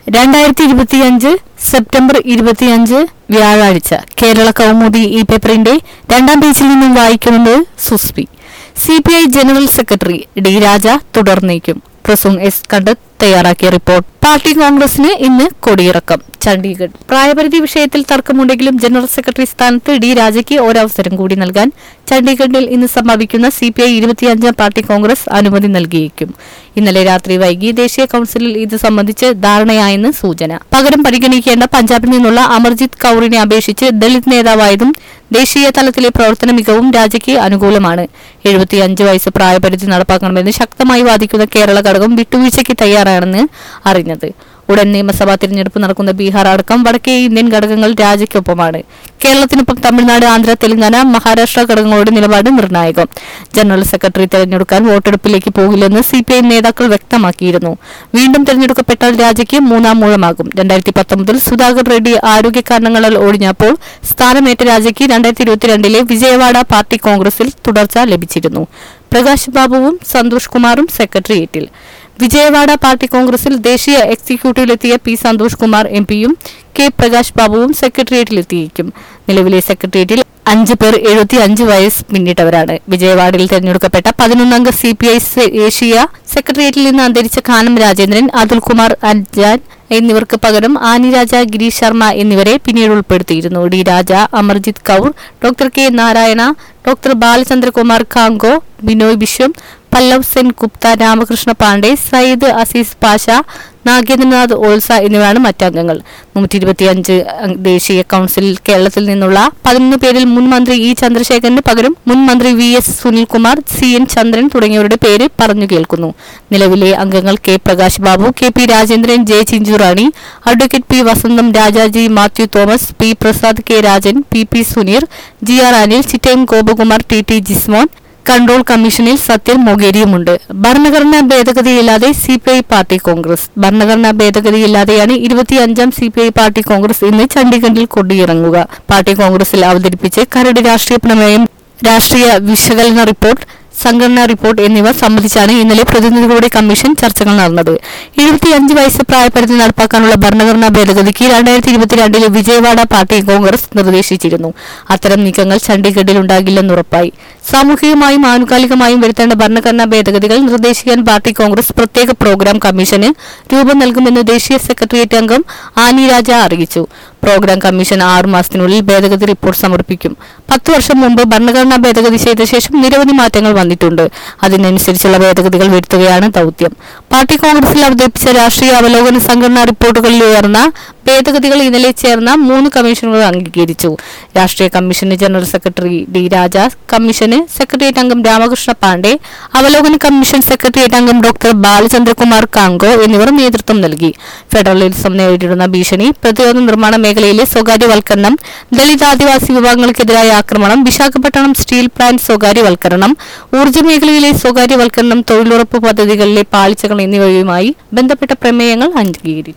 രണ്ടായിരത്തി ഇരുപത്തിയഞ്ച് സെപ്റ്റംബർ ഇരുപത്തിയഞ്ച് വ്യാഴാഴ്ച കേരള കൗമുദി ഈ പേപ്പറിന്റെ രണ്ടാം പേജിൽ നിന്നും വായിക്കുന്നത് സുസ്പി C P I general secretary D Raja തുടർന്നേക്കും പ്രസൂൺ എസ് കണ്ടത് തയ്യാറാക്കിയ റിപ്പോർട്ട് പാർട്ടി കോൺഗ്രസിന് ഇന്ന് കൊടിയിറക്കം ചണ്ഡീഗഡ് പ്രായപരിധി വിഷയത്തിൽ തർക്കമുണ്ടെങ്കിലും ജനറൽ സെക്രട്ടറി സ്ഥാനത്ത് ഡി രാജയ്ക്ക് ഒരവസരം കൂടി നൽകാൻ ചണ്ഡീഗഡിൽ ഇന്ന് സമാപിക്കുന്ന സി പി ഐ ഇരുപത്തിയഞ്ചാം പാർട്ടി കോൺഗ്രസ് അനുമതി നൽകിയേക്കും ഇന്നലെ രാത്രി വൈകി ദേശീയ കൌൺസിലിൽ ഇത് സംബന്ധിച്ച് ധാരണയായെന്ന് സൂചന പകരം പരിഗണിക്കേണ്ട പഞ്ചാബിൽ നിന്നുള്ള അമർജിത് കൌറിനെ അപേക്ഷിച്ച് ദളിത് നേതാവായതും ദേശീയ തലത്തിലെ പ്രവർത്തന മികവും രാജയ്ക്ക് അനുകൂലമാണ് എഴുപത്തിയഞ്ച് വയസ്സ് പ്രായപരിധി നടപ്പാക്കണമെന്ന് ശക്തമായി വാദിക്കുന്ന കേരള ഘടകം വിട്ടുവീഴ്ചയ്ക്ക് തയ്യാറാണെന്ന് അറിഞ്ഞത് ഉടൻ നിയമസഭാ തിരഞ്ഞെടുപ്പ് നടക്കുന്ന ബീഹാർ അടക്കം വടക്കേ ഇന്ത്യൻ ഘടകങ്ങൾ രാജയ്ക്കൊപ്പമാണ് കേരളത്തിനൊപ്പം തമിഴ്നാട് ആന്ധ്ര തെലങ്കാന മഹാരാഷ്ട്ര ഘടകങ്ങളുടെ നിലപാട് നിർണായകം ജനറൽ സെക്രട്ടറി തെരഞ്ഞെടുക്കാൻ വോട്ടെടുപ്പിലേക്ക് പോകില്ലെന്ന് സി പി ഐ നേതാക്കൾ വ്യക്തമാക്കിയിരുന്നു വീണ്ടും തെരഞ്ഞെടുക്കപ്പെട്ടാൽ രാജയ്ക്ക് മൂന്നാം മൂഴമാകും രണ്ടായിരത്തി പത്തൊമ്പതിൽ സുധാകർ റെഡ്ഡി ആരോഗ്യ കാരണങ്ങളാൽ ഒഴിഞ്ഞപ്പോൾ സ്ഥാനമേറ്റ രാജയ്ക്ക് രണ്ടായിരത്തി ഇരുപത്തിരണ്ടിലെ വിജയവാഡ പാർട്ടി കോൺഗ്രസിൽ തുടർച്ച ലഭിച്ചിരുന്നു പ്രകാശ് ബാബുവും സന്തോഷ് കുമാറും സെക്രട്ടേറിയറ്റിൽ വിജയവാഡ പാർട്ടി കോൺഗ്രസിൽ ദേശീയ എക്സിക്യൂട്ടീവിലെത്തിയ പി സന്തോഷ് കുമാർ എം പിയും കെ പ്രകാശ് ബാബുവും സെക്രട്ടേറിയറ്റിലെത്തിയേക്കും നിലവിലെ സെക്രട്ടേറിയറ്റിൽ അഞ്ച് പേർ എഴുപത്തി അഞ്ച് വയസ്സ് പിന്നിട്ടവരാണ് വിജയവാഡയിൽ തെരഞ്ഞെടുക്കപ്പെട്ട പതിനൊന്നംഗ സി പി ഐ ഏഷ്യ സെക്രട്ടേറിയറ്റിൽ നിന്ന് അന്തരിച്ച കാനം രാജേന്ദ്രൻ അതുൽ കുമാർ അൻജാൻ എന്നിവർക്ക് പകരം ആനി രാജ ഗിരീഷ് ശർമ്മ എന്നിവരെ പിന്നീട് ഉൾപ്പെടുത്തിയിരുന്നു D Raja Amarjeet Kaur doctor K Narayana doctor Balachandrakumar Kango Binoy Viswam Pallab Sen Gupta Ramakrishna Pandey Syed Azeez Pasha Nagendranath Ojha എന്നിവരാണ് മറ്റംഗങ്ങൾ നൂറ്റി ഇരുപത്തിയഞ്ച് ദേശീയ കൌൺസിലിൽ കേരളത്തിൽ നിന്നുള്ള പതിനൊന്ന് പേരിൽ മുൻ മന്ത്രി ഇ ചന്ദ്രശേഖരന് പകരം മുൻ മന്ത്രി V S Sunilkumar C N Chandran തുടങ്ങിയവരുടെ പേര് പറഞ്ഞു കേൾക്കുന്നു നിലവിലെ അംഗങ്ങൾ K Prakash Babu K P Rajendran J Chinchurani advocate P Vasantham Rajaji Mathew Thomas P Prasad K Rajan P P Suneer G R Anil Chittayam Gopakumar T T Jismon control കമ്മീഷനിൽ സത്യൻ മൊഗേരിയുമുണ്ട് ഭരണഘടനാ ഭേദഗതിയില്ലാതെ C P I party congress ഭരണഘടനാ ഭേദഗതിയില്ലാതെയാണ് ഇരുപത്തിയഞ്ചാം C P I party congress ഇന്ന് ചണ്ഡീഗഡിൽ കൊടിയിറങ്ങുക പാർട്ടി കോൺഗ്രസിൽ അവതരിപ്പിച്ച് കരട് രാഷ്ട്രീയ പ്രമേയം രാഷ്ട്രീയ വിശകലന റിപ്പോർട്ട് സംഘടനാ റിപ്പോർട്ട് എന്നിവ സംബന്ധിച്ചാണ് ഇന്നലെ പ്രതിനിധികളുടെ കമ്മീഷൻ ചർച്ചകൾ നടന്നത് എഴുപത്തിയഞ്ച് വയസ്സ് പ്രായപരിധി നടപ്പാക്കാനുള്ള ഭരണഘടനാ ഭേദഗതിക്ക് രണ്ടായിരത്തി ഇരുപത്തിരണ്ടിലെ വിജയവാഡ പാർട്ടി കോൺഗ്രസ് നിർദ്ദേശിച്ചിരുന്നു അത്തരം നീക്കങ്ങൾ ചണ്ഡീഗഡിൽ ഉണ്ടാകില്ലെന്ന് ഉറപ്പായി സാമൂഹികമായും ആനുകാലികമായും വരുത്തേണ്ട ഭരണഘടനാ ഭേദഗതികൾ നിർദ്ദേശിക്കാൻ പാർട്ടി കോൺഗ്രസ് പ്രത്യേക പ്രോഗ്രാം കമ്മീഷന് രൂപം നൽകുമെന്ന് ദേശീയ സെക്രട്ടേറിയറ്റ് അംഗം ആനി രാജ അറിയിച്ചു പ്രോഗ്രാം കമ്മീഷൻ ആറു മാസത്തിനുള്ളിൽ ഭേദഗതി റിപ്പോർട്ട് സമർപ്പിക്കും പത്ത് വർഷം മുമ്പ് ഭരണഘടനാ ഭേദഗതി ചെയ്ത ശേഷം നിരവധി മാറ്റങ്ങൾ വന്നിട്ടുണ്ട് അതിനനുസരിച്ചുള്ള ഭേദഗതികൾ വരുത്തുകയാണ് ദൌത്യം പാർട്ടി കോൺഗ്രസിൽ അവതരിപ്പിച്ച രാഷ്ട്രീയ അവലോകന സംഘടനാ റിപ്പോർട്ടുകളിൽ ഉയർന്ന ഭേദഗതികൾ ഇന്നലെ ചേർന്ന മൂന്ന് കമ്മീഷനുകൾ അംഗീകരിച്ചു രാഷ്ട്രീയ കമ്മീഷന് ജനറൽ സെക്രട്ടറി ഡി രാജ കമ്മീഷന് സെക്രട്ടേറിയറ്റ് അംഗം രാമകൃഷ്ണ പാണ്ഡെ അവലോകന കമ്മീഷൻ സെക്രട്ടേറിയറ്റ് അംഗം ഡോക്ടർ ബാലചന്ദ്രകുമാർ കാങ്കോ എന്നിവർ നേതൃത്വം നൽകി ഫെഡറലിസം നേരിടുന്ന ഭീഷണി പ്രതിരോധ നിർമ്മാണ മേഖലയിലെ സ്വകാര്യവൽക്കരണം ദളിത് ആദിവാസി വിഭാഗങ്ങൾക്കെതിരായ ആക്രമണം വിശാഖപട്ടണം സ്റ്റീൽ പ്ലാന്റ് സ്വകാര്യവൽക്കരണം ഊർജ്ജ മേഖലയിലെ സ്വകാര്യവൽക്കരണം തൊഴിലുറപ്പ് പദ്ധതികളിലെ പാളിച്ചകൾ എന്നിവയുമായി ബന്ധപ്പെട്ട പ്രമേയങ്ങൾ അംഗീകരിച്ചു